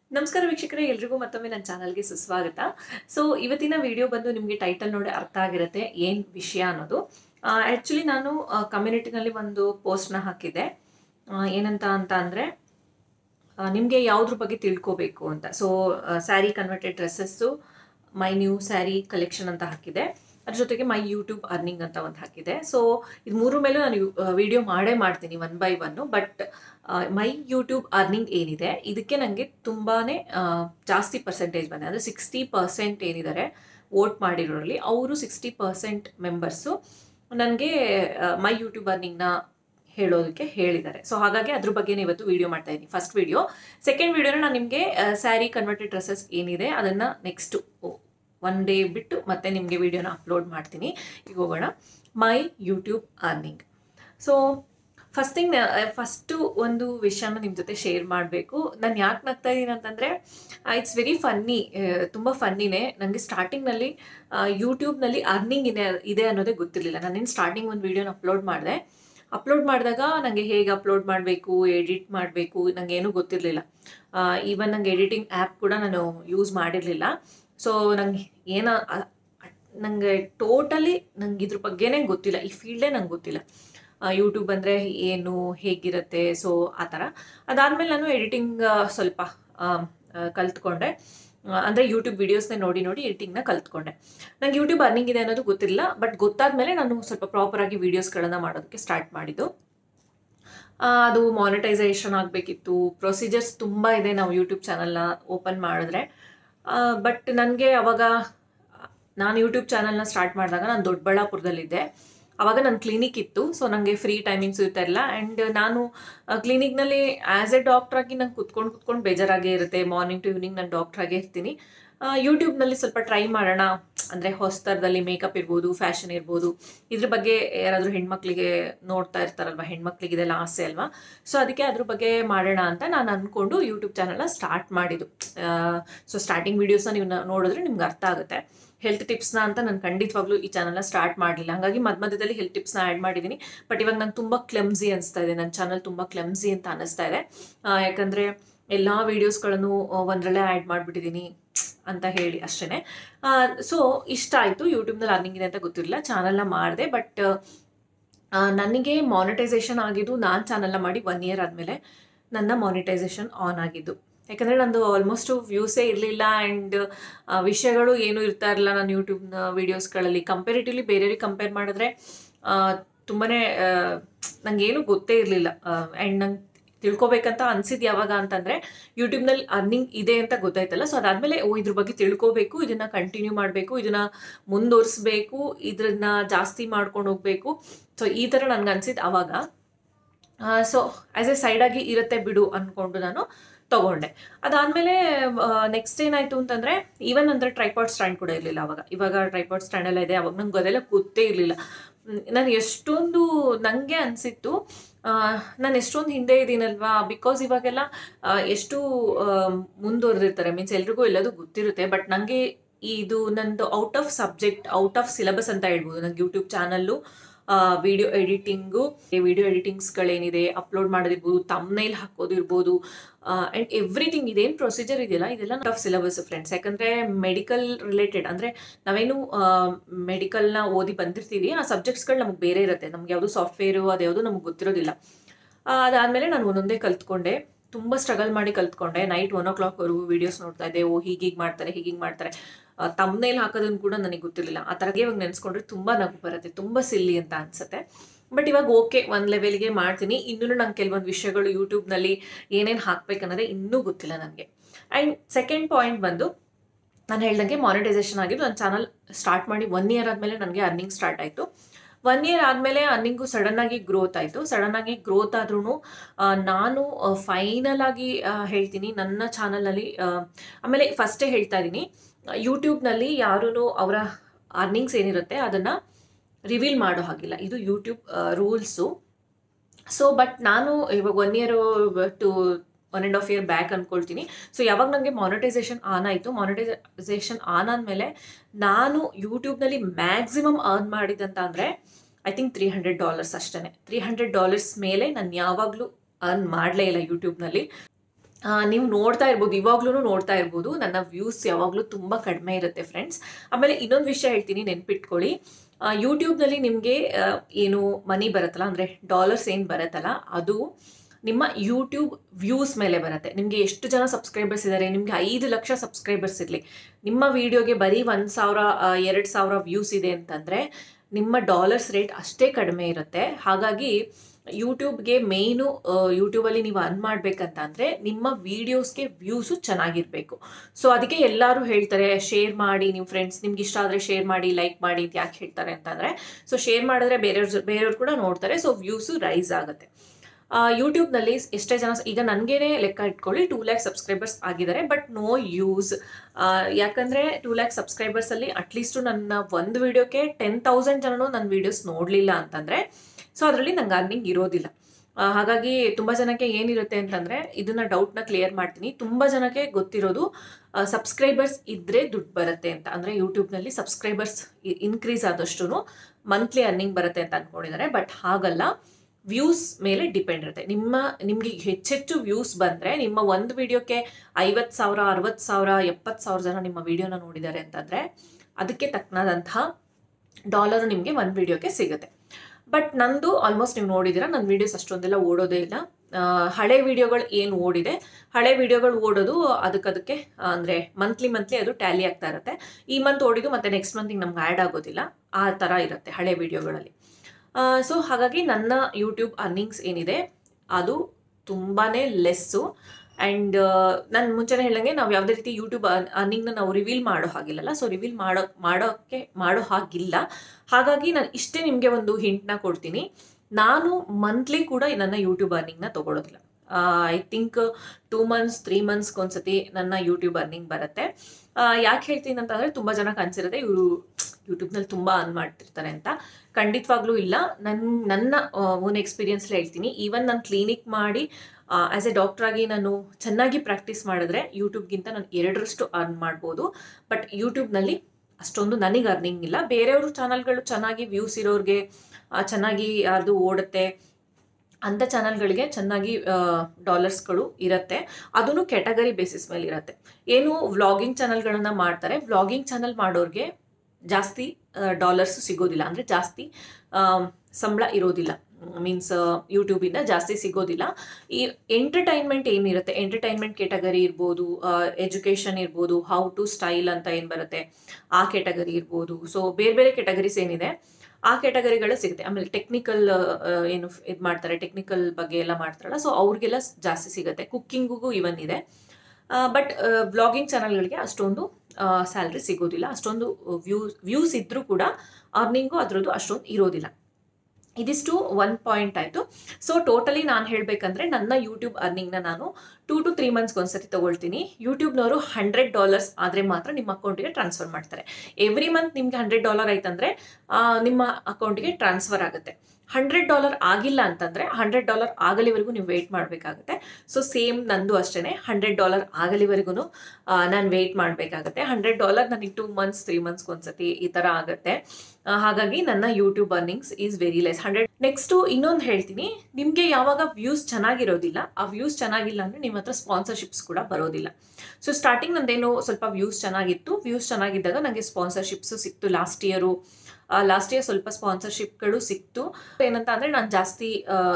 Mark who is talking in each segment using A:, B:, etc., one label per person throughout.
A: ನಮಸ್ಕಾರ ವೀಕ್ಷಕರೇ ಎಲ್ರಿಗೂ ಮತ್ತೊಮ್ಮೆ ನನ್ನ ಚಾನಲ್ಗೆ ಸುಸ್ವಾಗತ ಸೊ ಇವತ್ತಿನ ವಿಡಿಯೋ ಬಂದು ನಿಮಗೆ ಟೈಟಲ್ ನೋಡಿ ಅರ್ಥ ಆಗಿರುತ್ತೆ ಏನು ವಿಷಯ ಅನ್ನೋದು ಆ್ಯಕ್ಚುಲಿ ನಾನು ಕಮ್ಯುನಿಟಿನಲ್ಲಿ ಒಂದು ಪೋಸ್ಟ್ನ ಹಾಕಿದ್ದೆ ಆ, ಏನಂತ ಅಂತ ಅಂದರೆ ನಿಮಗೆ ಯಾವುದ್ರ ಬಗ್ಗೆ ತಿಳ್ಕೋಬೇಕು ಅಂತ so sari converted dresses my new sari collection ಅಂತ ಹಾಕಿದೆ ಅದ್ರ ಜೊತೆಗೆ ಮೈ ಯೂಟ್ಯೂಬ್ ಅರ್ನಿಂಗ್ ಅಂತ ಒಂದು ಹಾಕಿದೆ ಸೊ ಇದು ಮೂರು ಮೇಲೂ ನಾನು ವಿಡಿಯೋ ಮಾಡೇ ಮಾಡ್ತೀನಿ one by one but my YouTube earning ಏನಿದೆ ಇದಕ್ಕೆ ನನಗೆ ತುಂಬಾ ಜಾಸ್ತಿ ಪರ್ಸೆಂಟೇಜ್ ಬಂದಿದೆ ಅಂದರೆ ಸಿಕ್ಸ್ಟಿ ಪರ್ಸೆಂಟ್ ಏನಿದ್ದಾರೆ ವೋಟ್ ಮಾಡಿರೋರಲ್ಲಿ ಅವರು ಸಿಕ್ಸ್ಟಿ ಪರ್ಸೆಂಟ್ ಮೆಂಬರ್ಸು ನನಗೆ ಮೈ ಯೂಟ್ಯೂಬ್ ಅರ್ನಿಂಗ್ನ ಹೇಳೋದಕ್ಕೆ ಹೇಳಿದ್ದಾರೆ ಸೊ ಹಾಗಾಗಿ ಅದ್ರ ಬಗ್ಗೆನೇ ಇವತ್ತು ವಿಡಿಯೋ ಮಾಡ್ತಾ ಇದ್ದೀನಿ ಫಸ್ಟ್ ವಿಡಿಯೋ ಸೆಕೆಂಡ್ ವಿಡಿಯೋನ ನಾನು ನಿಮಗೆ ಸ್ಯಾರಿ ಕನ್ವರ್ಟೆಡ್ ಡ್ರೆಸ್ಸಸ್ ಏನಿದೆ ಅದನ್ನು ನೆಕ್ಸ್ಟು ಒನ್ ಡೇ ಬಿಟ್ಟು ಮತ್ತೆ ನಿಮಗೆ ವಿಡಿಯೋನ ಅಪ್ಲೋಡ್ ಮಾಡ್ತೀನಿ ಈಗ ಹೋಗೋಣ my YouTube earning so first thing first ಒಂದು ವಿಷಯನ ನಿಮ್ಮ ಜೊತೆ ಶೇರ್ ಮಾಡಬೇಕು ನಾನು ಯಾಕೆ ನಗ್ತಾ ಇದ್ದೀನಿ ಅಂತಂದರೆ ಇಟ್ಸ್ ವೆರಿ ಫನ್ನಿ ತುಂಬ ಫನ್ನಿನೇ ನನಗೆ ಸ್ಟಾರ್ಟಿಂಗ್ನಲ್ಲಿ ಯೂಟ್ಯೂಬ್ನಲ್ಲಿ ಅರ್ನಿಂಗ್ ಇದೆ ಇದೆ ಅನ್ನೋದೇ ಗೊತ್ತಿರಲಿಲ್ಲ ನಾನೇನು ಸ್ಟಾರ್ಟಿಂಗ್ ಒಂದು ವಿಡಿಯೋನ ಅಪ್ಲೋಡ್ ಮಾಡಿದೆ ಅಪ್ಲೋಡ್ ಮಾಡಿದಾಗ ನನಗೆ ಹೇಗೆ ಅಪ್ಲೋಡ್ ಮಾಡಬೇಕು ಎಡಿಟ್ ಮಾಡಬೇಕು ನನಗೆ ಏನೂ ಗೊತ್ತಿರಲಿಲ್ಲ ಈವನ್ ನನಗೆ ಎಡಿಟಿಂಗ್ ಆ್ಯಪ್ ಕೂಡ ನಾನು ಯೂಸ್ ಮಾಡಿರಲಿಲ್ಲ ಸೊ ನಂಗೆ ಏನ ನನಗೆ ಟೋಟಲಿ ನಂಗೆ ಇದ್ರ ಬಗ್ಗೆನೇ ಗೊತ್ತಿಲ್ಲ ಈ ಫೀಲ್ಡೇ ನಂಗೆ ಗೊತ್ತಿಲ್ಲ ಯೂಟ್ಯೂಬ್ ಅಂದರೆ ಏನು ಹೇಗಿರುತ್ತೆ ಸೊ ಆ ಥರ ಅದಾದಮೇಲೆ ನಾನು ಎಡಿಟಿಂಗ್ ಸ್ವಲ್ಪ ಆ, ಆ, ಕಲ್ತ್ಕೊಂಡೆ ಅಂದರೆ ಯೂಟ್ಯೂಬ್ ವೀಡಿಯೋಸ್ನ ನೋಡಿ ನೋಡಿ ಎಡಿಟಿಂಗ್ನ ಕಲ್ತ್ಕೊಂಡೆ ನಂಗೆ ಯೂಟ್ಯೂಬ್ ಅರ್ನಿಂಗ್ ಇದೆ ಅನ್ನೋದು ಗೊತ್ತಿಲ್ಲ ಬಟ್ ಗೊತ್ತಾದ್ಮೇಲೆ ನಾನು ಸ್ವಲ್ಪ ಪ್ರಾಪರಾಗಿ ವೀಡಿಯೋಸ್ಗಳನ್ನು ಮಾಡೋದಕ್ಕೆ ಸ್ಟಾರ್ಟ್ ಮಾಡಿದ್ದು ಆ, ಅದು ಮಾನಿಟೈಸೇಷನ್ ಆಗಬೇಕಿತ್ತು ಪ್ರೊಸೀಜರ್ಸ್ ತುಂಬ ಇದೆ ನಾವು ಯೂಟ್ಯೂಬ್ ಚಾನಲ್ನ ಓಪನ್ ಮಾಡಿದ್ರೆ ಬಟ್ ನನಗೆ ಅವಾಗ ನಾನು ಯೂಟ್ಯೂಬ್ ಚಾನಲ್ನ ಸ್ಟಾರ್ಟ್ ಮಾಡಿದಾಗ ನಾನು ದೊಡ್ಡಬಳ್ಳಾಪುರದಲ್ಲಿದ್ದೆ ಅವಾಗ ನನ್ನ ಕ್ಲಿನಿಕ್ ಇತ್ತು ಸೊ ನನಗೆ ಫ್ರೀ ಟೈಮಿಂಗ್ಸ್ ಇರ್ತಾ ಇಲ್ಲ ಆ್ಯಂಡ್ ನಾನು ಕ್ಲಿನಿಕ್ನಲ್ಲಿ ಆ್ಯಸ್ ಎ ಡಾಕ್ಟ್ರಾಗಿ ನಂಗೆ ಕುತ್ಕೊಂಡು ಕುತ್ಕೊಂಡು ಬೇಜಾರಾಗೇ ಇರುತ್ತೆ ಮಾರ್ನಿಂಗ್ ಟು ಈವ್ನಿಂಗ್ ನಾನು ಡಾಕ್ಟ್ರಾಗೇ ಇರ್ತೀನಿ ಯೂಟ್ಯೂಬ್ನಲ್ಲಿ ಸ್ವಲ್ಪ ಟ್ರೈ ಮಾಡೋಣ ಅಂದರೆ ಹೊಸತರದಲ್ಲಿ ಮೇಕಪ್ ಇರ್ಬೋದು ಫ್ಯಾಷನ್ ಇರ್ಬೋದು ಇದ್ರ ಬಗ್ಗೆ ಯಾರಾದರೂ ಹೆಣ್ಮಕ್ಳಿಗೆ ನೋಡ್ತಾ ಇರ್ತಾರಲ್ವ ಹೆಣ್ಮಕ್ಳಿಗೆ ಇದೆಲ್ಲ ಆಸೆ ಅಲ್ವಾ ಸೊ ಅದಕ್ಕೆ ಅದ್ರ ಬಗ್ಗೆ ಮಾಡೋಣ ಅಂತ ನಾನು ಅಂದ್ಕೊಂಡು ಯೂಟ್ಯೂಬ್ ಚಾನಲ್ನ ಸ್ಟಾರ್ಟ್ ಮಾಡಿದ್ದು ಸೊ ಸ್ಟಾರ್ಟಿಂಗ್ ವೀಡಿಯೋಸ್ನ ನೀವು ನ- ನೋಡಿದ್ರೆ ನಿಮ್ಗೆ ಅರ್ಥ ಆಗುತ್ತೆ ಹೆಲ್ತ್ ಟಿಪ್ಸ್ನ ಅಂತ ನಾನು ಖಂಡಿತವಾಗ್ಲೂ ಈ ಚಾನಲ್ನ ಸ್ಟಾರ್ಟ್ ಮಾಡಲಿಲ್ಲ ಹಾಗಾಗಿ ಮಧ್ಯ ಮಧ್ಯದಲ್ಲಿ ಹೆಲ್ತ್ ಟಿಪ್ಸ್ನ ಆ್ಯಡ್ ಮಾಡಿದ್ದೀನಿ ಬಟ್ ಇವಾಗ ನಂಗೆ ತುಂಬ ಕ್ಲೆಮ್ಸಿ ಅನಿಸ್ತಾ ಇದೆ ನನ್ನ ಚಾನಲ್ ತುಂಬ ಕ್ಲೆಮ್ಸಿ ಅಂತ ಅನ್ನಿಸ್ತಾ ಇದೆ ಆ, ಯಾಕಂದರೆ ಎಲ್ಲ ವೀಡಿಯೋಸ್ಗಳನ್ನು ಒಂದರಲ್ಲೇ ಆ್ಯಡ್ ಮಾಡಿಬಿಟ್ಟಿದ್ದೀನಿ ಅಂತ ಹೇಳಿ ಅಷ್ಟೇ ಸೊ ಇಷ್ಟ ಆಯಿತು ಯೂಟ್ಯೂಬ್ನಲ್ಲಿ ಅರ್ನಿಂಗ್ ಇದೆ ಅಂತ ಗೊತ್ತಿರಲಿಲ್ಲ ಚಾನಲ್ನ ಮಾಡಿದೆ ಬಟ್ ನನಗೆ ಮಾನಿಟೈಸೇಷನ್ ಆಗಿದ್ದು ನಾನು ಚಾನಲ್ನ ಮಾಡಿ ಒನ್ ಇಯರ್ ಆದಮೇಲೆ ನನ್ನ ಮಾನಿಟೈಸೇಷನ್ ಆನ್ ಆಗಿದ್ದು ಯಾಕಂದರೆ ನಂದು ಆಲ್ಮೋಸ್ಟ್ ವ್ಯೂಸೇ ಇರಲಿಲ್ಲ ಆ್ಯಂಡ್ ವಿಷಯಗಳು ಏನೂ ಇರ್ತಾ ಇರಲಿಲ್ಲ ನಾನು ಯೂಟ್ಯೂಬ್ನ ವೀಡಿಯೋಸ್ಗಳಲ್ಲಿ ಕಂಪೇರಿಟಿವ್ಲಿ ಬೇರೆಯವ್ರಿಗೆ ಕಂಪೇರ್ ಮಾಡಿದ್ರೆ ತುಂಬಾ ನನಗೇನು ಗೊತ್ತೇ ಇರಲಿಲ್ಲ ಆ್ಯಂಡ್ ನಂಗೆ ತಿಳ್ಕೊಬೇಕಂತ ಅನ್ಸಿದ್ದು ಯಾವಾಗ ಅಂತಂದರೆ ಯೂಟ್ಯೂಬ್ನಲ್ಲಿ ಅರ್ನಿಂಗ್ ಇದೆ ಅಂತ ಗೊತ್ತಾಯ್ತಲ್ಲ ಸೊ ಅದಾದಮೇಲೆ ಓ ಇದ್ರ ಬಗ್ಗೆ ತಿಳ್ಕೊಬೇಕು ಇದನ್ನು ಕಂಟಿನ್ಯೂ ಮಾಡಬೇಕು ಇದನ್ನು ಮುಂದುವರಿಸ್ಬೇಕು ಇದನ್ನ ಜಾಸ್ತಿ ಮಾಡ್ಕೊಂಡು ಹೋಗಬೇಕು ಸೊ ಈ ಥರ ನನಗೆ ಅನ್ಸಿದ್ದು ಆವಾಗ ಸೊ ಆ್ಯಸ್ ಎ ಸೈಡಾಗಿ ಇರುತ್ತೆ ಬಿಡು ಅಂದ್ಕೊಂಡು ನಾನು ತಗೊಂಡೆ ಅದಾದಮೇಲೆ ನೆಕ್ಸ್ಟ್ ಏನಾಯಿತು ಅಂತಂದರೆ ಈವನ್ ಅಂದರೆ ಟ್ರೈಪಾಡ್ ಸ್ಟ್ಯಾಂಡ್ ಕೂಡ ಇರಲಿಲ್ಲ ಅವಾಗ ಇವಾಗ ಟ್ರೈಪಾಡ್ ಸ್ಟ್ಯಾಂಡ್ ಎಲ್ಲ ಇದೆ ಅವಾಗ ನಂಗೆ ಅದೆಲ್ಲ ಗೊತ್ತೇ ಇರಲಿಲ್ಲ ನಾನು ಎಷ್ಟೊಂದು ನನಗೆ ಅನಿಸಿತ್ತು ನಾನು ಎಷ್ಟೊಂದು ಹಿಂದೆ ಇದ್ದೀನಲ್ವಾ ಬಿಕಾಸ್ ಇವಾಗೆಲ್ಲ ಆ, ಎಷ್ಟು ಮುಂದುವರೆದಿರ್ತಾರೆ ಮೀನ್ಸ್ ಎಲ್ರಿಗೂ ಎಲ್ಲದೂ ಗೊತ್ತಿರುತ್ತೆ ಬಟ್ ನನಗೆ ಇದು ನಂದು out of subject out of syllabus ಅಂತ ಹೇಳ್ಬೋದು ನಂಗೆ YouTube channel video editing video ಎಡಿಟಿಂಗ್ಸ್ಗಳೇನಿದೆ ಅಪ್ಲೋಡ್ ಮಾಡೋದಿರ್ಬೋದು ತಮ್ನೈಲ್ ಹಾಕೋದಿರ್ಬೋದು ಆ್ಯಂಡ್ ಎವ್ರಿಥಿಂಗ್ ಇದೇನು ಪ್ರೊಸೀಜರ್ ಇದೆಯಲ್ಲ ಇದೆಲ್ಲ ಆಫ್ ಸಿಲೆಬಸ್ ಫ್ರೆಂಡ್ಸ್ ಯಾಕಂದರೆ ಮೆಡಿಕಲ್ ರಿಲೇಟೆಡ್ ಅಂದರೆ ನಾವೇನು ಮೆಡಿಕಲ್ನ ಓದಿ ಬಂದಿರ್ತೀವಿ ಆ ಸಬ್ಜೆಕ್ಟ್ಸ್ಗಳು ನಮಗೆ ಬೇರೆ ಇರುತ್ತೆ ನಮ್ಗೆ ಯಾವುದು ಸಾಫ್ಟ್ವೇರು ಅದ್ಯಾವುದು ನಮ್ಗೆ ಗೊತ್ತಿರೋದಿಲ್ಲ ಆ, ಅದಾದಮೇಲೆ ನಾನು ಒಂದೊಂದೇ ಕಲ್ತ್ಕೊಂಡೆ ತುಂಬ ಸ್ಟ್ರಗಲ್ ಮಾಡಿ ಕಲ್ತ್ಕೊಂಡೆ ನೈಟ್ ಒನ್ ಓ ಕ್ಲಾಕ್ವರೆಗೂ ವೀಡಿಯೋಸ್ ನೋಡ್ತಾ ಇದ್ದೆ ಓ ಹೀಗೀಗೆ ಮಾಡ್ತಾರೆ ಹೀಗೀಗೆ ಮಾಡ್ತಾರೆ ತಮ್ಮನೇಲಿ ಹಾಕೋದನ್ನು ಕೂಡ ನನಗೆ ಗೊತ್ತಿರಲಿಲ್ಲ ಆ ಥರ ಇವಾಗ ನೆನೆಸ್ಕೊಂಡ್ರೆ ತುಂಬ ನಗು ಬರುತ್ತೆ ತುಂಬ ಸಿಲ್ಲಿ ಅಂತ ಅನ್ಸುತ್ತೆ ಬಟ್ ಇವಾಗ ಓಕೆ ಒಂದು ಲೆವೆಲ್ಗೆ ಮಾಡ್ತೀನಿ ಇನ್ನೂ ನಂಗೆ ಕೆಲವೊಂದು ವಿಷಯಗಳು ಯೂಟ್ಯೂಬ್ನಲ್ಲಿ ಏನೇನು ಹಾಕ್ಬೇಕನ್ನೋದೇ ಇನ್ನೂ ಗೊತ್ತಿಲ್ಲ ನನಗೆ ಆ್ಯಂಡ್ ಸೆಕೆಂಡ್ ಪಾಯಿಂಟ್ ಬಂದು ನಾನು ಹೇಳ್ದಂಗೆ ಮಾನಿಟೈಸೇಷನ್ ಆಗಿದ್ದು ನನ್ನ ಚಾನಲ್ ಸ್ಟಾರ್ಟ್ ಮಾಡಿ ಒನ್ ಇಯರ್ ಆದಮೇಲೆ ನನಗೆ ಅರ್ನಿಂಗ್ ಸ್ಟಾರ್ಟ್ ಆಯಿತು ಒನ್ ಇಯರ್ ಆದಮೇಲೆ ಅರ್ನಿಂಗು ಸಡನ್ನಾಗಿ ಗ್ರೋತ್ ಆಯಿತು ಸಡನ್ನಾಗಿ ಗ್ರೋತ್ ಆದ್ರೂ ನಾನು ಫೈನಲ್ ಆಗಿ ಆ, ಹೇಳ್ತೀನಿ ನನ್ನ ಚಾನಲ್ನಲ್ಲಿ ಆಮೇಲೆ ಫಸ್ಟೇ ಹೇಳ್ತಾ ಇದ್ದೀನಿ ಯೂಟ್ಯೂಬ್ನಲ್ಲಿ ಯಾರೂ ಅವರ ಅರ್ನಿಂಗ್ಸ್ ಏನಿರುತ್ತೆ ಅದನ್ನು ರಿವೀಲ್ ಮಾಡೋ ಹಾಗಿಲ್ಲ ಇದು ಯೂಟ್ಯೂಬ್ ರೂಲ್ಸು ಸೊ ಬಟ್ ನಾನು ಇವಾಗ one year to one and half year back ಅಂದ್ಕೊಳ್ತೀನಿ ಸೊ ಯಾವಾಗ ನನಗೆ ಮಾನಿಟೈಸೇಷನ್ ಆನ್ ಆಯಿತು ಮಾನಿಟೈಸೇಷನ್ ಆನ್ ಆದಮೇಲೆ ನಾನು ಯೂಟ್ಯೂಬ್ನಲ್ಲಿ ಮ್ಯಾಕ್ಸಿಮಮ್ ಅರ್ನ್ ಮಾಡಿದಂತ ಅಂದರೆ I think three hundred dollars ಅಷ್ಟೇ ತ್ರೀ ಹಂಡ್ರೆಡ್ ಡಾಲರ್ಸ್ ಮೇಲೆ ನಾನು ಯಾವಾಗಲೂ ಅರ್ನ್ ಮಾಡಲೇ ಇಲ್ಲ ಯೂಟ್ಯೂಬ್ನಲ್ಲಿ ನೀವು ನೋಡ್ತಾ ಇರ್ಬೋದು ಇವಾಗ್ಲೂ ನೋಡ್ತಾ ಇರ್ಬೋದು ನನ್ನ ವ್ಯೂಸ್ ಯಾವಾಗಲೂ ತುಂಬ ಕಡಿಮೆ ಇರುತ್ತೆ ಫ್ರೆಂಡ್ಸ್ ಆಮೇಲೆ ಇನ್ನೊಂದು ವಿಷಯ ಹೇಳ್ತೀನಿ ನೆನ್ಪಿಟ್ಕೊಳ್ಳಿ ಯೂಟ್ಯೂಬ್ನಲ್ಲಿ ನಿಮಗೆ ಏನು ಮನಿ ಬರುತ್ತಲ್ಲ ಅಂದರೆ ಡಾಲರ್ಸ್ ಏನು ಬರುತ್ತಲ್ಲ ಅದು ನಿಮ್ಮ ಯೂಟ್ಯೂಬ್ ವ್ಯೂಸ್ ಮೇಲೆ ಬರುತ್ತೆ ನಿಮಗೆ ಎಷ್ಟು ಜನ ಸಬ್ಸ್ಕ್ರೈಬರ್ಸ್ ಇದ್ದಾರೆ ನಿಮಗೆ ಐದು ಲಕ್ಷ ಸಬ್ಸ್ಕ್ರೈಬರ್ಸ್ ಇರಲಿ ನಿಮ್ಮ ವಿಡಿಯೋಗೆ ಬರೀ ಒಂದು ಸಾವಿರ ಎರಡು ಸಾವಿರ ವ್ಯೂಸ್ ಇದೆ ಅಂತಂದರೆ ನಿಮ್ಮ ಡಾಲರ್ಸ್ ರೇಟ್ ಅಷ್ಟೇ ಕಡಿಮೆ ಇರುತ್ತೆ ಹಾಗಾಗಿ ಯೂಟ್ಯೂಬ್ಗೆ ಮೇಯ್ನು ಯೂಟ್ಯೂಬಲ್ಲಿ ನೀವು ಅರ್ನ್ ಮಾಡಬೇಕಂತ ಅಂದರೆ ನಿಮ್ಮ ವೀಡಿಯೋಸ್ಗೆ ವ್ಯೂಸು ಚೆನ್ನಾಗಿರಬೇಕು ಸೊ ಅದಕ್ಕೆ ಎಲ್ಲರೂ ಹೇಳ್ತಾರೆ ಶೇರ್ ಮಾಡಿ ನಿಮ್ಮ ಫ್ರೆಂಡ್ಸ್ ನಿಮ್ಗೆ ಇಷ್ಟ ಆದರೆ ಶೇರ್ ಮಾಡಿ ಲೈಕ್ ಮಾಡಿ ಅಂತ ಯಾಕೆ ಹೇಳ್ತಾರೆ ಅಂತಂದರೆ ಸೊ ಶೇರ್ ಮಾಡಿದ್ರೆ ಬೇರೆಯವ್ರ ಬೇರೆಯವ್ರು ಕೂಡ ನೋಡ್ತಾರೆ ಸೊ ವ್ಯೂಸು ರೈಸ್ ಆಗುತ್ತೆ ಯೂಟ್ಯೂಬ್ನಲ್ಲಿ ಎಷ್ಟೇ ಜನ ಈಗ ನನಗೇನೆ ಲೆಕ್ಕ ಇಟ್ಕೊಳ್ಳಿ ಟೂ ಲ್ಯಾಕ್ ಸಬ್ಸ್ಕ್ರೈಬರ್ಸ್ ಆಗಿದ್ದಾರೆ ಬಟ್ ನೋ ಯೂಸ್ ಯಾಕಂದರೆ ಟೂ ಲ್ಯಾಕ್ ಸಬ್ಸ್ಕ್ರೈಬರ್ಸಲ್ಲಿ ಅಟ್ಲೀಸ್ಟು ನನ್ನ ಒಂದು ವಿಡಿಯೋಕ್ಕೆ ಟೆನ್ ತೌಸಂಡ್ ಜನನು ನನ್ನ ವೀಡಿಯೋಸ್ ನೋಡಲಿಲ್ಲ ಅಂತಂದರೆ ಸೊ ಅದರಲ್ಲಿ ನಂಗೆ ಅರ್ನಿಂಗ್ ಇರೋದಿಲ್ಲ ಹಾಗಾಗಿ ತುಂಬ ಜನಕ್ಕೆ ಏನಿರುತ್ತೆ ಅಂತಂದರೆ ಇದನ್ನ ಡೌಟ್ನ ಕ್ಲಿಯರ್ ಮಾಡ್ತೀನಿ ತುಂಬ ಜನಕ್ಕೆ ಗೊತ್ತಿರೋದು ಸಬ್ಸ್ಕ್ರೈಬರ್ಸ್ ಇದ್ದರೆ ದುಡ್ಡು ಬರುತ್ತೆ ಅಂತ ಅಂದರೆ ಯೂಟ್ಯೂಬ್ನಲ್ಲಿ ಸಬ್ಸ್ಕ್ರೈಬರ್ಸ್ ಇನ್ಕ್ರೀಸ್ ಆದಷ್ಟು ಮಂತ್ಲಿ ಅರ್ನಿಂಗ್ ಬರುತ್ತೆ ಅಂತ ಅಂದ್ಕೊಂಡಿದ್ದಾರೆ ಬಟ್ ಹಾಗಲ್ಲ ವ್ಯೂಸ್ ಮೇಲೆ ಡಿಪೆಂಡ್ ಇರುತ್ತೆ ನಿಮ್ಮ ನಿಮಗೆ ಹೆಚ್ಚೆಚ್ಚು ವ್ಯೂಸ್ ಬಂದರೆ ನಿಮ್ಮ ಒಂದು ವಿಡಿಯೋಕ್ಕೆ ಐವತ್ತು ಸಾವಿರ ಅರವತ್ತು ಸಾವಿರ ಎಪ್ಪತ್ತು ಸಾವಿರ ಜನ ನಿಮ್ಮ ವಿಡಿಯೋನ ನೋಡಿದ್ದಾರೆ ಅಂತಂದರೆ ಅದಕ್ಕೆ ತಕ್ಕನಾದಂತಹ ಡಾಲರು ನಿಮಗೆ ಒಂದು ವಿಡಿಯೋಕ್ಕೆ ಸಿಗುತ್ತೆ ಬಟ್ ನಂದು ಆಲ್ಮೋಸ್ಟ್ ನೀವು ನೋಡಿದ್ದೀರಾ ನನ್ನ ವೀಡಿಯೋಸ್ ಅಷ್ಟೊಂದೆಲ್ಲ ಓಡೋದೇ ಇಲ್ಲ ಹಳೆ ವಿಡಿಯೋಗಳು ಏನು ಓಡಿದೆ ಹಳೆ ವಿಡಿಯೋಗಳು ಓಡೋದು ಅದಕ್ಕದಕ್ಕೆ ಅಂದರೆ ಮಂತ್ಲಿ ಮಂತ್ಲಿ ಅದು ಟ್ಯಾಲಿ ಆಗ್ತಾ ಇರುತ್ತೆ ಈ ಮಂತ್ ಓಡಿದ್ದು ಮತ್ತು ನೆಕ್ಸ್ಟ್ ಮಂತಿಗೆ ನಮ್ಗೆ ಆ್ಯಡ್ ಆಗೋದಿಲ್ಲ ಆ ಥರ ಇರುತ್ತೆ ಹಳೆ ವಿಡಿಯೋಗಳಲ್ಲಿ ಸೊ ಹಾಗಾಗಿ ನನ್ನ ಯೂಟ್ಯೂಬ್ ಅರ್ನಿಂಗ್ಸ್ ಏನಿದೆ ಅದು ತುಂಬಾ ಲೆಸ್ಸು ಆ್ಯಂಡ್ ನಾನು ಮುಂಚೆನೇ ಹೇಳ್ದಂಗೆ ನಾವು ಯಾವುದೇ ರೀತಿ ಯೂಟ್ಯೂಬ್ ಅರ್ನಿಂಗ್ನ ನಾವು ರಿವೀಲ್ ಮಾಡೋ ಹಾಗಿಲ್ಲಲ್ಲ ಸೊ ರಿವೀಲ್ ಮಾಡೋ ಮಾಡೋಕ್ಕೆ ಮಾಡೋ ಹಾಗಿಲ್ಲ ಹಾಗಾಗಿ ನಾನು ಇಷ್ಟೇ ನಿಮಗೆ ಒಂದು ಹಿಂಟ್ನ ಕೊಡ್ತೀನಿ ನಾನು ಮಂತ್ಲಿ ಕೂಡ ನನ್ನ ಯೂಟ್ಯೂಬ್ ಅರ್ನಿಂಗ್ನ ತೊಗೊಳೋದಿಲ್ಲ I think two months three ಮಂತ್ಸ್ಗೆ ಒಂದ್ಸತಿ ನನ್ನ ಯೂಟ್ಯೂಬ್ ಅರ್ನಿಂಗ್ ಬರುತ್ತೆ ಯಾಕೆ ಹೇಳ್ತೀನಿ ಅಂತಂದರೆ ತುಂಬ ಜನ ಅನ್ಸಿರುತ್ತೆ ಇವರು ಯೂಟ್ಯೂಬ್ನಲ್ಲಿ ತುಂಬ ಅರ್ನ್ ಮಾಡ್ತಿರ್ತಾರೆ ಅಂತ ಖಂಡಿತವಾಗ್ಲೂ ಇಲ್ಲ ನನ್ನ ನನ್ನ ಓನ್ ಎಕ್ಸ್ಪೀರಿಯನ್ಸ್ಲಿ ಹೇಳ್ತೀನಿ ಈವನ್ ನಾನು ಕ್ಲಿನಿಕ್ ಮಾಡಿ ಆ್ಯಸ್ ಎ ಡಾಕ್ಟರ್ ಆಗಿ ನಾನು ಚೆನ್ನಾಗಿ ಪ್ರಾಕ್ಟೀಸ್ ಮಾಡಿದ್ರೆ ಯೂಟ್ಯೂಬ್ಗಿಂತ ನಾನು ಎರಡರಷ್ಟು ಅರ್ನ್ ಮಾಡ್ಬೋದು ಬಟ್ ಯೂಟ್ಯೂಬ್ನಲ್ಲಿ ಅಷ್ಟೊಂದು ನನಗೆ ಅರ್ನಿಂಗ್ ಇಲ್ಲ ಬೇರೆಯವರು ಚಾನಲ್ಗಳು ಚೆನ್ನಾಗಿ ವ್ಯೂಸ್ ಇರೋರಿಗೆ ಚೆನ್ನಾಗಿ ಅದು ಓಡುತ್ತೆ ಅಂಥ ಚಾನಲ್ಗಳಿಗೆ ಚೆನ್ನಾಗಿ ಡಾಲರ್ಸ್ಗಳು ಇರುತ್ತೆ ಅದನ್ನು ಕ್ಯಾಟಗರಿ ಬೇಸಿಸ್ ಮೇಲೆ ಇರುತ್ತೆ ಏನು ವ್ಲಾಗಿಂಗ್ ಚಾನಲ್ಗಳನ್ನು ಮಾಡ್ತಾರೆ ವ್ಲಾಗಿಂಗ್ ಚಾನಲ್ ಮಾಡೋರಿಗೆ ಜಾಸ್ತಿ ಡಾಲರ್ಸ್ ಸಿಗೋದಿಲ್ಲ ಅಂದರೆ ಜಾಸ್ತಿ ಸಂಬಳ ಇರೋದಿಲ್ಲ ಮೀನ್ಸ್ ಯೂಟ್ಯೂಬಿಂದ ಜಾಸ್ತಿ ಸಿಗೋದಿಲ್ಲ ಈ ಎಂಟರ್ಟೈನ್ಮೆಂಟ್ ಏನಿರುತ್ತೆ ಎಂಟರ್ಟೈನ್ಮೆಂಟ್ ಕೆಟಗರಿ ಇರ್ಬೋದು ಎಜುಕೇಷನ್ ಇರ್ಬೋದು ಹೌ ಟು ಸ್ಟೈಲ್ ಅಂತ ಏನು ಬರುತ್ತೆ ಆ ಕೆಟಗರಿ ಇರ್ಬೋದು ಸೊ ಬೇರೆ ಬೇರೆ ಕೆಟಗರೀಸ್ ಏನಿದೆ ಆ ಕೆಟಗರಿಗಳು ಸಿಗುತ್ತೆ ಆಮೇಲೆ ಟೆಕ್ನಿಕಲ್ ಏನು ಇದು ಮಾಡ್ತಾರೆ ಟೆಕ್ನಿಕಲ್ ಬಗ್ಗೆ ಎಲ್ಲ ಮಾಡ್ತಾರಲ್ಲ ಸೊ ಅವ್ರಿಗೆಲ್ಲ ಜಾಸ್ತಿ ಸಿಗುತ್ತೆ ಕುಕ್ಕಿಂಗಿಗೂ ಇವನ್ ಇದೆ ಬಟ್ ವ್ಲಾಗಿಂಗ್ ಚಾನಲ್ಗಳಿಗೆ ಅಷ್ಟೊಂದು ಸ್ಯಾಲ್ರಿ ಸಿಗೋದಿಲ್ಲ ಅಷ್ಟೊಂದು ವ್ಯೂಸ್ ವ್ಯೂಸ್ ಇದ್ದರೂ ಕೂಡ ಅರ್ನಿಂಗು ಅದರದ್ದು ಅಷ್ಟೊಂದು ಇರೋದಿಲ್ಲ ಇದಿಷ್ಟು ಒನ್ ಪಾಯಿಂಟ್ ಆಯಿತು ಸೊ ಟೋಟಲಿ ನಾನು ಹೇಳಬೇಕಂದ್ರೆ ನನ್ನ ಯೂಟ್ಯೂಬ್ ಅರ್ನಿಂಗ್ನ ನಾನು ಟೂ ಟು ತ್ರೀ ಮಂತ್ಸ್ಗೆ ಒಂದ್ಸತಿ ತೊಗೊಳ್ತೀನಿ ಯೂಟ್ಯೂಬ್ನವರು ಹಂಡ್ರೆಡ್ ಡಾಲರ್ಸ್ ಆದರೆ ಮಾತ್ರ ನಿಮ್ಮ ಅಕೌಂಟಿಗೆ ಟ್ರಾನ್ಸ್ಫರ್ ಮಾಡ್ತಾರೆ ಎವ್ರಿ ಮಂತ್ ನಿಮಗೆ ಹಂಡ್ರೆಡ್ ಡಾಲರ್ ಆಯ್ತಂದರೆ ನಿಮ್ಮ ಅಕೌಂಟಿಗೆ ಟ್ರಾನ್ಸ್ಫರ್ ಆಗುತ್ತೆ ಹಂಡ್ರೆಡ್ ಡಾಲರ್ ಆಗಿಲ್ಲ ಅಂತಂದರೆ ಹಂಡ್ರೆಡ್ ಡಾಲರ್ ಆಗಲಿವರೆಗೂ ನೀವು ವೆಯ್ಟ್ ಮಾಡಬೇಕಾಗುತ್ತೆ ಸೊ ಸೇಮ್ ನಂದು ಅಷ್ಟೇ ಹಂಡ್ರೆಡ್ ಡಾಲರ್ ಆಗಲಿವರೆಗೂ ನಾನು ವೆಯ್ಟ್ ಮಾಡಬೇಕಾಗತ್ತೆ ಹಂಡ್ರೆಡ್ ಡಾಲರ್ ನನಗೆ ಟೂ ಮಂತ್ಸ್ ತ್ರೀ ಮಂತ್ಸ್ಗೆ ಒಂದ್ಸತಿ ಈ ಥರ ಆಗುತ್ತೆ ಹಾಗಾಗಿ ನನ್ನ YouTube earnings is very less hundred next ಇನ್ನೊಂದು ಹೇಳ್ತೀನಿ ನಿಮಗೆ ಯಾವಾಗ ವ್ಯೂಸ್ ಚೆನ್ನಾಗಿರೋದಿಲ್ಲ ಆ ವ್ಯೂಸ್ ಚೆನ್ನಾಗಿಲ್ಲ ಅಂದರೆ ನಿಮ್ಮ ಹತ್ರ ಸ್ಪಾನ್ಸರ್ಶಿಪ್ಸ್ ಕೂಡ ಬರೋದಿಲ್ಲ ಸೊ ಸ್ಟಾರ್ಟಿಂಗ್ ನಂದೇನು ಸ್ವಲ್ಪ ವ್ಯೂಸ್ ಚೆನ್ನಾಗಿತ್ತು ವ್ಯೂಸ್ ಚೆನ್ನಾಗಿದ್ದಾಗ ನನಗೆ ಸ್ಪಾನ್ಸರ್ಶಿಪ್ಸು ಸಿಕ್ತು ಲಾಸ್ಟ್ ಇಯರು ಲಾಸ್ಟ್ ಇಯರ್ ಸ್ವಲ್ಪ ಸ್ಪಾನ್ಸರ್ಶಿಪ್ಗಳು ಸಿಕ್ತು ಏನಂತ ಅಂದರೆ ನಾನು ಜಾಸ್ತಿ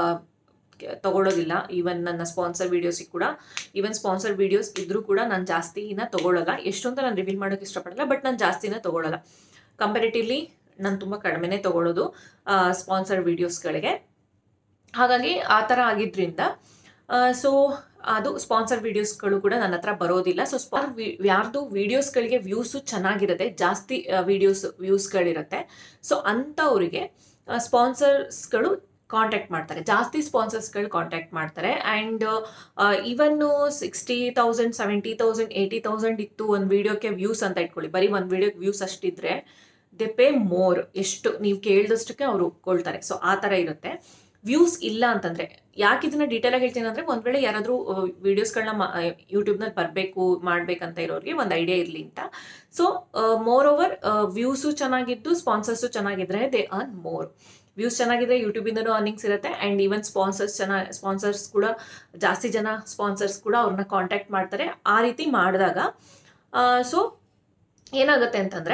A: ತಗೊಳ್ಳೋದಿಲ್ಲ ಈವನ್ ನನ್ನ ಸ್ಪಾನ್ಸರ್ ವೀಡಿಯೋಸಿಗೆ ಕೂಡ ಈವನ್ ಸ್ಪಾನ್ಸರ್ ವೀಡಿಯೋಸ್ ಇದ್ರೂ ಕೂಡ ನಾನು ಜಾಸ್ತಿನ ತೊಗೊಳ್ಳಲ್ಲ ಎಷ್ಟೊಂತ ನಾನು ರಿವೀಲ್ ಮಾಡೋಕ್ಕೆ ಇಷ್ಟಪಡಲ್ಲ ಬಟ್ ನಾನು ಜಾಸ್ತಿನ ತೊಗೊಳ್ಳಲ್ಲ ಕಂಪೇರಿಟಿವ್ಲಿ ನಾನು ತುಂಬ ಕಡಿಮೆನೇ ತೊಗೊಳ್ಳೋದು ಸ್ಪಾನ್ಸರ್ ವೀಡಿಯೋಸ್ಗಳಿಗೆ ಹಾಗಾಗಿ ಆ ಥರ ಆಗಿದ್ದರಿಂದ ಸೊ ಅದು ಸ್ಪಾನ್ಸರ್ ವೀಡಿಯೋಸ್ಗಳು ಕೂಡ ನನ್ನ ಹತ್ರ ಬರೋದಿಲ್ಲ ಸೊ ಸ್ಪಾ ಯಾರ್ದು ವೀಡಿಯೋಸ್ಗಳಿಗೆ ವ್ಯೂಸು ಚೆನ್ನಾಗಿರುತ್ತೆ ಜಾಸ್ತಿ ವೀಡಿಯೋಸ್ ವ್ಯೂಸ್ಗಳಿರುತ್ತೆ ಸೊ ಅಂಥವ್ರಿಗೆ ಸ್ಪಾನ್ಸರ್ಸ್ಗಳು ಕಾಂಟ್ಯಾಕ್ಟ್ ಮಾಡ್ತಾರೆ ಜಾಸ್ತಿ ಸ್ಪಾನ್ಸರ್ಸ್ಗಳು ಕಾಂಟ್ಯಾಕ್ಟ್ ಮಾಡ್ತಾರೆ and even sixty thousand seventy thousand eighty thousand ಇತ್ತು ಒಂದು ವೀಡಿಯೋಕ್ಕೆ ವ್ಯೂಸ್ ಅಂತ ಇಟ್ಕೊಳ್ಳಿ ಬರೀ ಒಂದು ವೀಡಿಯೋಕ್ಕೆ ವ್ಯೂಸ್ ಅಷ್ಟಿದ್ರೆ ದೆ ಪೇ ಮೋರ್ ಎಷ್ಟು ನೀವು ಕೇಳಿದಷ್ಟಕ್ಕೆ ಅವ್ರು ಒಪ್ಕೊಳ್ತಾರೆ ಸೊ ಆ ಥರ ಇರುತ್ತೆ ವ್ಯೂಸ್ ಇಲ್ಲ ಅಂತಂದರೆ ಯಾಕೆ ಇದನ್ನ ಡೀಟೇಲಾಗಿ ಹೇಳ್ತೀನಿ ಅಂದರೆ ಒಂದು ವೇಳೆ ಯಾರಾದರೂ ವೀಡಿಯೋಸ್ಗಳನ್ನ ಮಾ ಯೂಟ್ಯೂಬ್ನಲ್ಲಿ ಬರಬೇಕು ಮಾಡಬೇಕಂತ ಇರೋರಿಗೆ ಒಂದು ಐಡಿಯಾ ಇರಲಿ ಅಂತ ಸೊ ಮೋರ್ ಓವರ್ ವ್ಯೂಸು ಚೆನ್ನಾಗಿದ್ದು ಸ್ಪಾನ್ಸರ್ಸು ಚೆನ್ನಾಗಿದ್ರೆ ದೇ ಅರ್ನ್ ಮೋರ್ ವ್ಯೂಸ್ ಚೆನ್ನಾಗಿದ್ರೆ ಯೂಟ್ಯೂಬಿಂದನೂ ಅರ್ನಿಂಗ್ಸ್ ಇರುತ್ತೆ ಆ್ಯಂಡ್ ಈವನ್ ಸ್ಪಾನ್ಸರ್ಸ್ ಚೆನ್ನಾಗಿ ಸ್ಪಾನ್ಸರ್ಸ್ ಕೂಡ ಜಾಸ್ತಿ ಜನ ಸ್ಪಾನ್ಸರ್ಸ್ ಕೂಡ ಅವ್ರನ್ನ ಕಾಂಟ್ಯಾಕ್ಟ್ ಮಾಡ್ತಾರೆ ಆ ರೀತಿ ಮಾಡಿದಾಗ ಸೊ ಏನಾಗುತ್ತೆ ಅಂತಂದರೆ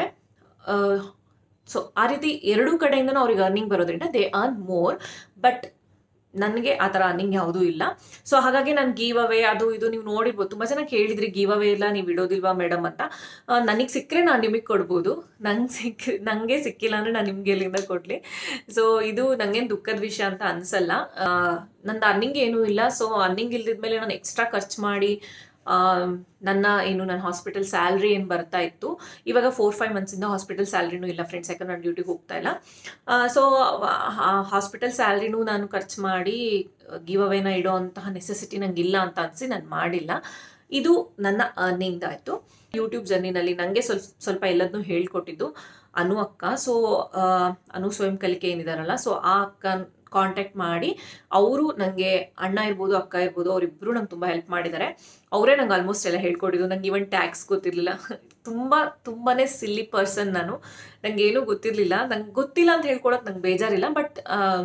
A: ಸೊ ಆ ರೀತಿ ಎರಡೂ ಕಡೆಯಿಂದನೂ ಅವ್ರಿಗೆ ಅರ್ನಿಂಗ್ ಬರೋದ್ರಿಂದ ದೇ ಅರ್ನ್ ಮೋರ್ ಬಟ್ ನನಗೆ ಆ ಥರ ಅರ್ನಿಂಗ್ ಯಾವುದೂ ಇಲ್ಲ ಸೊ ಹಾಗಾಗಿ ನಾನು ಗೀವ್ ಅವೇ ಅದು ಇದು ನೀವು ನೋಡಿರ್ಬೋದು ತುಂಬ ಜನ ಕೇಳಿದ್ರಿ ಗೀವ್ ಅವೇ ಇಲ್ಲ ನೀವು ಇಡೋದಿಲ್ವಾ ಮೇಡಮ್ ಅಂತ ನನಗೆ ಸಿಕ್ಕರೆ ನಾನು ನಿಮಗೆ ಕೊಡ್ಬೋದು ನಂಗೆ ಸಿಕ್ಕ ನನಗೆ ಸಿಕ್ಕಿಲ್ಲ ಅಂದರೆ ನಾನು ನಿಮ್ಗೆ ಎಲ್ಲಿಂದ ಕೊಡಲಿ ಸೊ ಇದು ನನಗೇನು ದುಃಖದ ವಿಷಯ ಅಂತ ಅನಿಸಲ್ಲ ನಂದು ಅರ್ನಿಂಗ್ ಏನೂ ಇಲ್ಲ ಸೊ ಅರ್ನಿಂಗ್ ಇಲ್ದಿದ್ಮೇಲೆ ನಾನು ಎಕ್ಸ್ಟ್ರಾ ಖರ್ಚು ಮಾಡಿ ಆ, ನನ್ನ ಏನು ನನ್ನ ಹಾಸ್ಪಿಟಲ್ ಸ್ಯಾಲ್ರಿ ಏನು ಬರ್ತಾ ಇತ್ತು ಇವಾಗ ಫೋರ್ ಫೈವ್ ಮಂತ್ಸಿಂದ ಹಾಸ್ಪಿಟಲ್ ಸ್ಯಾಲ್ರಿನೂ ಇಲ್ಲ ಫ್ರೆಂಡ್ಸ್ ಯಾಕಂದ್ರೆ ನಾನು ಡ್ಯೂಟಿಗೆ ಹೋಗ್ತಾ ಇಲ್ಲ ಸೊ ಹಾಸ್ಪಿಟಲ್ ಸ್ಯಾಲ್ರಿನೂ ನಾನು ಖರ್ಚು ಮಾಡಿ ಗಿವ್ ಅವೇನ ಇಡೋ ಅಂತಹ ನೆಸೆಸಿಟಿ ನಂಗೆ ಇಲ್ಲ ಅಂತ ಅನಿಸಿ ನಾನು ಮಾಡಿಲ್ಲ ಇದು ನನ್ನ ಅರ್ನಿಂಗ್ ಆಯಿತು ಯೂಟ್ಯೂಬ್ ಜರ್ನಿನಲ್ಲಿ ನನಗೆ ಸ್ವಲ್ಪ ಸ್ವಲ್ಪ ಎಲ್ಲದನ್ನೂ ಹೇಳ್ಕೊಟ್ಟಿದ್ದು ಅನು ಅಕ್ಕ ಸೊ ಅನು ಸ್ವಯಂ ಕಲಿಕೆ ಏನಿದಾರಲ್ಲ ಸೊ ಆ ಅಕ್ಕ ಕಾಂಟ್ಯಾಕ್ಟ್ ಮಾಡಿ ಅವರು ನನಗೆ ಅಣ್ಣ ಇರ್ಬೋದು ಅಕ್ಕ ಇರ್ಬೋದು ಅವರಿಬ್ಬರು ನಂಗೆ ತುಂಬ ಹೆಲ್ಪ್ ಮಾಡಿದ್ದಾರೆ ಅವರೇ ನಂಗೆ ಆಲ್ಮೋಸ್ಟ್ ಎಲ್ಲ ಹೇಳ್ಕೊಟ್ಟಿದ್ದು ನಂಗೆ ಇವನ್ ಟ್ಯಾಕ್ಸ್ ಗೊತ್ತಿರಲಿಲ್ಲ ತುಂಬ ತುಂಬಾ ಸಿಲ್ಲಿ ಪರ್ಸನ್ ನಾನು ನಂಗೆ ಏನೂ ಗೊತ್ತಿರಲಿಲ್ಲ ನಂಗೆ ಗೊತ್ತಿಲ್ಲ ಅಂತ ಹೇಳ್ಕೊಳಕ್ಕೆ ನಂಗೆ ಬೇಜಾರಿಲ್ಲ ಬಟ್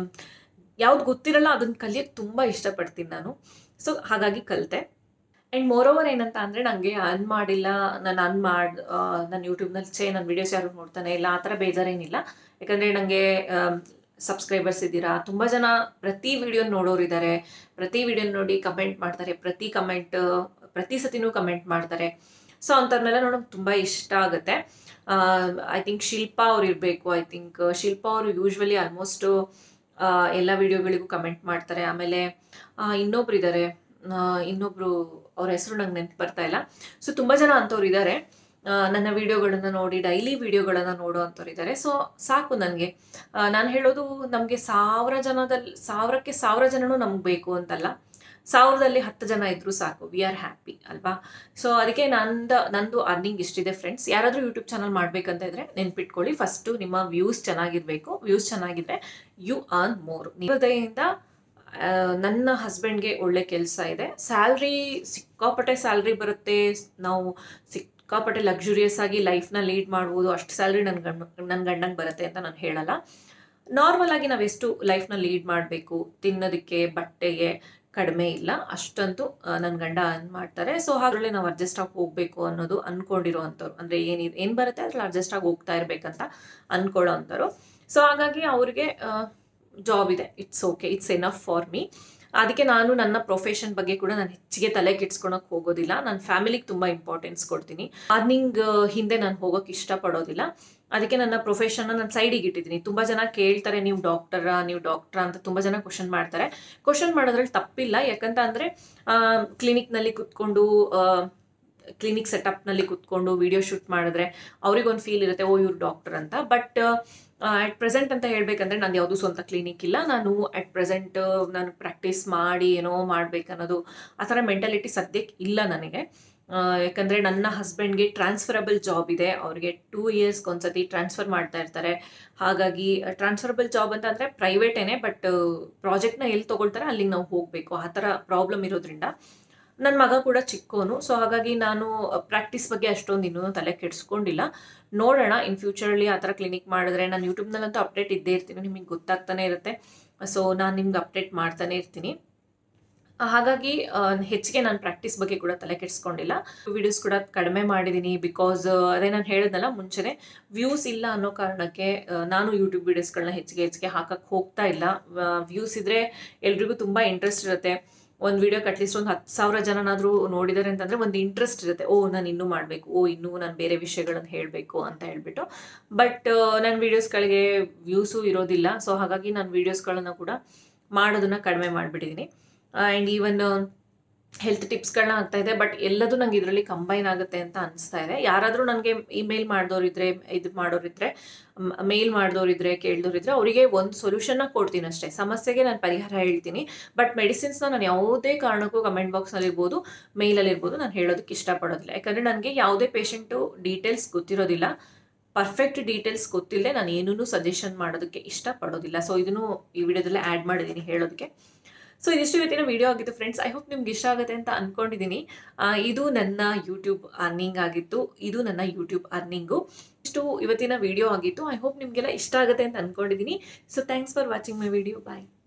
A: ಯಾವ್ದು ಗೊತ್ತಿರಲ್ಲ ಅದನ್ನ ಕಲಿಯೋಕ್ಕೆ ತುಂಬ ಇಷ್ಟಪಡ್ತೀನಿ ನಾನು ಸೊ ಹಾಗಾಗಿ ಕಲಿತೆ ಆ್ಯಂಡ್ ಮೋರ್ ಓವರ್ ಏನಂತ ಅಂದರೆ ನನಗೆ ಅರ್ನ್ ಮಾಡಿಲ್ಲ ನಾನು ಅರ್ನ್ ಮಾಡಿ ನನ್ನ ಯೂಟ್ಯೂಬ್ನಲ್ಲಿ ಛೇ ನನ್ನ ವೀಡಿಯೋಸ್ ಯಾರು ನೋಡ್ತಾನೆ ಇಲ್ಲ ಆ ಥರ ಬೇಜಾರೇನಿಲ್ಲ ಯಾಕಂದರೆ ನನಗೆ ಸಬ್ಸ್ಕ್ರೈಬರ್ಸ್ ಇದ್ದೀರಾ ತುಂಬ ಜನ ಪ್ರತಿ ವಿಡಿಯೋ ನೋಡೋರಿದ್ದಾರೆ ಪ್ರತಿ ವಿಡಿಯೋ ನೋಡಿ ಕಮೆಂಟ್ ಮಾಡ್ತಾರೆ ಪ್ರತಿ ಕಮೆಂಟ್ ಪ್ರತಿ ಸತಿನೂ ಕಮೆಂಟ್ ಮಾಡ್ತಾರೆ ಸೊ ಅಂಥವ್ರನ್ನೆಲ್ಲ ನೋಡೋಕೆ ತುಂಬ ಇಷ್ಟ ಆಗುತ್ತೆ ಐ ಥಿಂಕ್ ಶಿಲ್ಪಾ ಅವ್ರು ಇರಬೇಕು ಐ ಥಿಂಕ್ ಶಿಲ್ಪಾ ಅವರು ಯೂಶ್ವಲಿ ಆಲ್ಮೋಸ್ಟು ಎಲ್ಲ ವಿಡಿಯೋಗಳಿಗೂ ಕಮೆಂಟ್ ಮಾಡ್ತಾರೆ ಆಮೇಲೆ ಆ, ಇನ್ನೊಬ್ರು ಇದ್ದಾರೆ ಇನ್ನೊಬ್ರು ಅವ್ರ ಹೆಸರು ನಂಗೆ ನೆನಪು ಬರ್ತಾ ಇಲ್ಲ ಸೊ ತುಂಬ ಜನ ಅಂಥವ್ರು ಇದ್ದಾರೆ ನನ್ನ ವಿಡಿಯೋಗಳನ್ನು ನೋಡಿ ಡೈಲಿ ವಿಡಿಯೋಗಳನ್ನು ನೋಡೋ ಅಂಥವ್ರು ಇದ್ದಾರೆ ಸೊ ಸಾಕು ನನಗೆ ನಾನು ಹೇಳೋದು ನಮಗೆ ಸಾವಿರ ಜನದಲ್ಲಿ ಸಾವಿರಕ್ಕೆ ಸಾವಿರ ಜನನೂ ನಮ್ಗೆ ಬೇಕು ಅಂತಲ್ಲ ಸಾವಿರದಲ್ಲಿ ಹತ್ತು ಜನ ಇದ್ರೂ ಸಾಕು ವಿ ಆರ್ ಹ್ಯಾಪಿ ಅಲ್ವಾ ಸೊ ಅದಕ್ಕೆ ನಂದು ನಂದು ಅರ್ನಿಂಗ್ ಇಷ್ಟಿದೆ ಫ್ರೆಂಡ್ಸ್ ಯಾರಾದರೂ ಯೂಟ್ಯೂಬ್ ಚಾನಲ್ ಮಾಡಬೇಕಂತ ಇದ್ರೆ ನೆನ್ಪಿಟ್ಕೊಳ್ಳಿ ಫಸ್ಟು ನಿಮ್ಮ ವ್ಯೂಸ್ ಚೆನ್ನಾಗಿರಬೇಕು ವ್ಯೂಸ್ ಚೆನ್ನಾಗಿದ್ರೆ ಯು ಅರ್ನ್ ಮೋರ್ ಹೃದಯದಿಂದ ಆ, ನನ್ನ ಹಸ್ಬೆಂಡ್ಗೆ ಒಳ್ಳೆ ಕೆಲಸ ಇದೆ ಸ್ಯಾಲ್ರಿ ಸಿಕ್ಕಾಪಟ್ಟೆ ಸ್ಯಾಲ್ರಿ ಬರುತ್ತೆ ನಾವು ಸಿಕ್ಕಾಪಟ್ಟೆ ಲಕ್ಸುರಿಯಸ್ ಆಗಿ ಲೈಫ್ನ ಲೀಡ್ ಮಾಡ್ಬೋದು ಅಷ್ಟು ಸ್ಯಾಲ್ರಿ ನನ್ನ ಗಂಡ ನನ್ನ ಗಂಡಂಗೆ ಬರುತ್ತೆ ಅಂತ ನಾನು ಹೇಳಲ್ಲ ನಾರ್ಮಲ್ ಆಗಿ ನಾವು ಎಷ್ಟು ಲೈಫ್ನ ಲೀಡ್ ಮಾಡಬೇಕು ತಿನ್ನೋದಕ್ಕೆ ಬಟ್ಟೆಗೆ ಕಡಿಮೆ ಇಲ್ಲ ಅಷ್ಟಂತೂ ನನ್ನ ಗಂಡ ಅನ್ ಮಾಡ್ತಾರೆ ಸೊ ಹಾಗಲೇ ನಾವು ಅಡ್ಜಸ್ಟ್ ಆಗಿ ಹೋಗಬೇಕು ಅನ್ನೋದು ಅನ್ಕೊಂಡಿರೋ ಅಂಥವ್ರು ಅಂದರೆ ಏನಿದೆ ಏನು ಬರುತ್ತೆ ಅದ್ರಲ್ಲಿ ಅಡ್ಜಸ್ಟ್ ಆಗಿ ಹೋಗ್ತಾ ಇರಬೇಕಂತ ಅನ್ಕೊಳ್ಳೋ ಅಂಥವ್ರು ಸೊ ಹಾಗಾಗಿ ಅವ್ರಿಗೆ ಜಾಬ್ ಇದೆ it's okay it's enough for me ಅದಕ್ಕೆ ನಾನು ನನ್ನ ಪ್ರೊಫೆಷನ್ ಬಗ್ಗೆ ಕೂಡ ನಾನು ಹೆಚ್ಚಿಗೆ ತಲೆ ಕೆಡ್ಸ್ಕೊಳಕ್ ಹೋಗೋದಿಲ್ಲ ನನ್ನ ಫ್ಯಾಮಿಲಿಗೆ ತುಂಬ ಇಂಪಾರ್ಟೆನ್ಸ್ ಕೊಡ್ತೀನಿ ಅರ್ನಿಂಗ್ ಹಿಂದೆ ನಾನು ಹೋಗೋಕೆ ಇಷ್ಟಪಡೋದಿಲ್ಲ ಅದಕ್ಕೆ ನನ್ನ ಪ್ರೊಫೆಷನ್ನ ನಾನು ಸೈಡಿಗೆ ಇಟ್ಟಿದ್ದೀನಿ ತುಂಬ ಜನ ಕೇಳ್ತಾರೆ ನೀವು ಡಾಕ್ಟರಾ ನೀವು ಡಾಕ್ಟ್ರಾ ಅಂತ ತುಂಬ ಜನ ಕ್ವಶನ್ ಮಾಡ್ತಾರೆ ಕ್ವಶನ್ ಮಾಡೋದ್ರಲ್ಲಿ ತಪ್ಪಿಲ್ಲ ಯಾಕಂತ ಅಂದರೆ ಕ್ಲಿನಿಕ್ನಲ್ಲಿ ಕುತ್ಕೊಂಡು ಕ್ಲಿನಿಕ್ ಸೆಟಪ್ನಲ್ಲಿ ಕುತ್ಕೊಂಡು ವಿಡಿಯೋ ಶೂಟ್ ಮಾಡಿದ್ರೆ ಅವ್ರಿಗೊಂದು ಫೀಲ್ ಇರುತ್ತೆ ಓ ಇವ್ರು ಡಾಕ್ಟರ್ ಅಂತ ಬಟ್ ಅಟ್ ಪ್ರೆಸೆಂಟ್ ಅಂತ ಹೇಳ್ಬೇಕಂದ್ರೆ ನಂದು ಯಾವುದೂ ಸ್ವಂತ ಕ್ಲಿನಿಕ್ ಇಲ್ಲ ನಾನು ಅಟ್ ಪ್ರೆಸೆಂಟ್ ನಾನು ಪ್ರಾಕ್ಟೀಸ್ ಮಾಡಿ ಏನೋ ಮಾಡ್ಬೇಕನ್ನೋದು ಆ ಥರ ಮೆಂಟಾಲಿಟಿ ಸದ್ಯಕ್ಕೆ ಇಲ್ಲ ನನಗೆ ಆ, ಯಾಕಂದ್ರೆ ನನ್ನ ಹಸ್ಬೆಂಡ್ಗೆ ಟ್ರಾನ್ಸ್ಫರಬಲ್ ಜಾಬ್ ಇದೆ ಅವ್ರಿಗೆ ಟೂ ಇಯರ್ಸ್ಗೆ ಒಂದ್ಸತಿ ಟ್ರಾನ್ಸ್ಫರ್ ಮಾಡ್ತಾ ಇರ್ತಾರೆ ಹಾಗಾಗಿ ಟ್ರಾನ್ಸ್ಫರಬಲ್ ಜಾಬ್ ಅಂತ ಅಂದರೆ ಪ್ರೈವೇಟೇನೆ ಬಟ್ ಪ್ರಾಜೆಕ್ಟ್ನ ಎಲ್ಲಿ ತೊಗೊಳ್ತಾರೆ ಅಲ್ಲಿಗೆ ನಾವು ಹೋಗಬೇಕು ಆ ಥರ ಪ್ರಾಬ್ಲಮ್ ಇರೋದ್ರಿಂದ ನನ್ನ ಮಗ ಕೂಡ ಚಿಕ್ಕೋನು ಸೊ ಹಾಗಾಗಿ ನಾನು ಪ್ರಾಕ್ಟೀಸ್ ಬಗ್ಗೆ ಅಷ್ಟೊಂದು ಇನ್ನೂ ತಲೆ ಕೆಡಿಸ್ಕೊಂಡಿಲ್ಲ ನೋಡೋಣ ಇನ್ ಫ್ಯೂಚರಲ್ಲಿ ಆ ಥರ ಕ್ಲಿನಿಕ್ ಮಾಡಿದ್ರೆ ನಾನು ಯೂಟ್ಯೂಬ್ನಲ್ಲಂತೂ ಅಪ್ಡೇಟ್ ಇದ್ದೇ ಇರ್ತೀನಿ ನಿಮಗೆ ಗೊತ್ತಾಗ್ತಾನೆ ಇರುತ್ತೆ ಸೊ ನಾನು ನಿಮ್ಗೆ ಅಪ್ಡೇಟ್ ಮಾಡ್ತಾನೆ ಇರ್ತೀನಿ ಆ, ಹಾಗಾಗಿ ಆ, ಹೆಚ್ಚಿಗೆ ನಾನು ಪ್ರಾಕ್ಟೀಸ್ ಬಗ್ಗೆ ಕೂಡ ತಲೆ ಕೆಡಿಸ್ಕೊಂಡಿಲ್ಲ ವಿಡಿಯೋಸ್ ಕೂಡ ಕಡಿಮೆ ಮಾಡಿದ್ದೀನಿ ಬಿಕಾಸ್ ಅದೇ ನಾನು ಹೇಳಿದ್ನಲ್ಲ ಮುಂಚೆನೆ ವ್ಯೂಸ್ ಇಲ್ಲ ಅನ್ನೋ ಕಾರಣಕ್ಕೆ ಆ, ನಾನು ಯೂಟ್ಯೂಬ್ ವಿಡಿಯೋಸ್ಗಳನ್ನ ಹೆಚ್ಚಿಗೆ ಹೆಚ್ಚಿಗೆ ಹಾಕಕ್ಕೆ ಹೋಗ್ತಾ ಇಲ್ಲ ವ್ಯೂಸ್ ಇದ್ರೆ ಎಲ್ರಿಗೂ ತುಂಬ ಇಂಟ್ರೆಸ್ಟ್ ಇರುತ್ತೆ ಒಂದು ವಿಡಿಯೋಕ್ಕೆ ಅಟ್ಲೀಸ್ಟ್ ಒಂದು ಹತ್ತು ಸಾವಿರ ಜನನಾದರೂ ನೋಡಿದ್ದಾರೆ ಅಂತಂದರೆ ಒಂದು ಇಂಟ್ರೆಸ್ಟ್ ಇರುತ್ತೆ ಓ ನಾನು ಇನ್ನೂ ಮಾಡಬೇಕು ಓ ಇನ್ನೂ ನಾನು ಬೇರೆ ವಿಷಯಗಳನ್ನು ಹೇಳಬೇಕು ಅಂತ ಹೇಳ್ಬಿಟ್ಟು ಬಟ್ ನನ್ನ ವೀಡಿಯೋಸ್ಗಳಿಗೆ ವ್ಯೂಸು ಇರೋದಿಲ್ಲ ಸೊ ಹಾಗಾಗಿ ನಾನು ವೀಡಿಯೋಸ್ಗಳನ್ನು ಕೂಡ ಮಾಡೋದನ್ನು ಕಡಿಮೆ ಮಾಡಿಬಿಟ್ಟಿದ್ದೀನಿ ಆ್ಯಂಡ್ ಈವನ್ ಹೆಲ್ತ್ ಟಿಪ್ಸ್ಗಳನ್ನ ಆಗ್ತಾ ಇದೆ ಬಟ್ ಎಲ್ಲದೂ ನಂಗೆ ಇದರಲ್ಲಿ ಕಂಬೈನ್ ಆಗುತ್ತೆ ಅಂತ ಅನಿಸ್ತಾ ಇದೆ ಯಾರಾದರೂ ನನಗೆ ಇಮೇಲ್ ಮಾಡಿದವರಿದ್ರೆ ಇದು ಮಾಡೋರಿದ್ರೆ ಮೇಲ್ ಮಾಡಿದವರಿದ್ರೆ ಕೇಳಿದವರಿದ್ರೆ ಅವರಿಗೆ ಒಂದು ಸೊಲ್ಯೂಷನ್ನ ಕೊಡ್ತೀನಿ ಅಷ್ಟೇ ಸಮಸ್ಯೆಗೆ ನಾನು ಪರಿಹಾರ ಹೇಳ್ತೀನಿ ಬಟ್ ಮೆಡಿಸಿನ್ಸ್ನ ನಾನು ಯಾವುದೇ ಕಾರಣಕ್ಕೂ ಕಮೆಂಟ್ ಬಾಕ್ಸ್ನಲ್ಲಿರ್ಬೋದು ಮೇಲಲ್ಲಿರ್ಬೋದು ನಾನು ಹೇಳೋದಕ್ಕೆ ಇಷ್ಟಪಡೋದಿಲ್ಲ ಯಾಕಂದರೆ ನನಗೆ ಯಾವುದೇ ಪೇಷಂಟು ಡೀಟೇಲ್ಸ್ ಗೊತ್ತಿರೋದಿಲ್ಲ ಪರ್ಫೆಕ್ಟ್ ಡೀಟೇಲ್ಸ್ ಗೊತ್ತಿಲ್ಲದೆ ನಾನು ಏನೂ ಸಜೆಷನ್ ಮಾಡೋದಕ್ಕೆ ಇಷ್ಟಪಡೋದಿಲ್ಲ ಸೊ ಇದನ್ನು ಈ ವಿಡಿಯೋದಲ್ಲೇ ಆ್ಯಡ್ ಮಾಡಿದ್ದೀನಿ ಹೇಳೋದಕ್ಕೆ ಸೊ ಇದಿಷ್ಟು ಇವತ್ತಿನ ವಿಡಿಯೋ ಆಗಿತ್ತು ಫ್ರೆಂಡ್ಸ್ ಐ ಹೋಪ್ ನಿಮ್ಗೆ ಇಷ್ಟ ಆಗುತ್ತೆ ಅಂತ ಅನ್ಕೊಂಡಿದ್ದೀನಿ ಆ, ಇದು ನನ್ನ ಯೂಟ್ಯೂಬ್ ಅರ್ನಿಂಗ್ ಆಗಿತ್ತು ಇದು ನನ್ನ ಯೂಟ್ಯೂಬ್ ಅರ್ನಿಂಗು ಇಷ್ಟು ಇವತ್ತಿನ ವಿಡಿಯೋ ಆಗಿತ್ತು ಐ ಹೋಪ್ ನಿಮಗೆಲ್ಲ ಇಷ್ಟ ಆಗುತ್ತೆ ಅಂತ ಅನ್ಕೊಂಡಿದ್ದೀನಿ so thanks for watching my video bye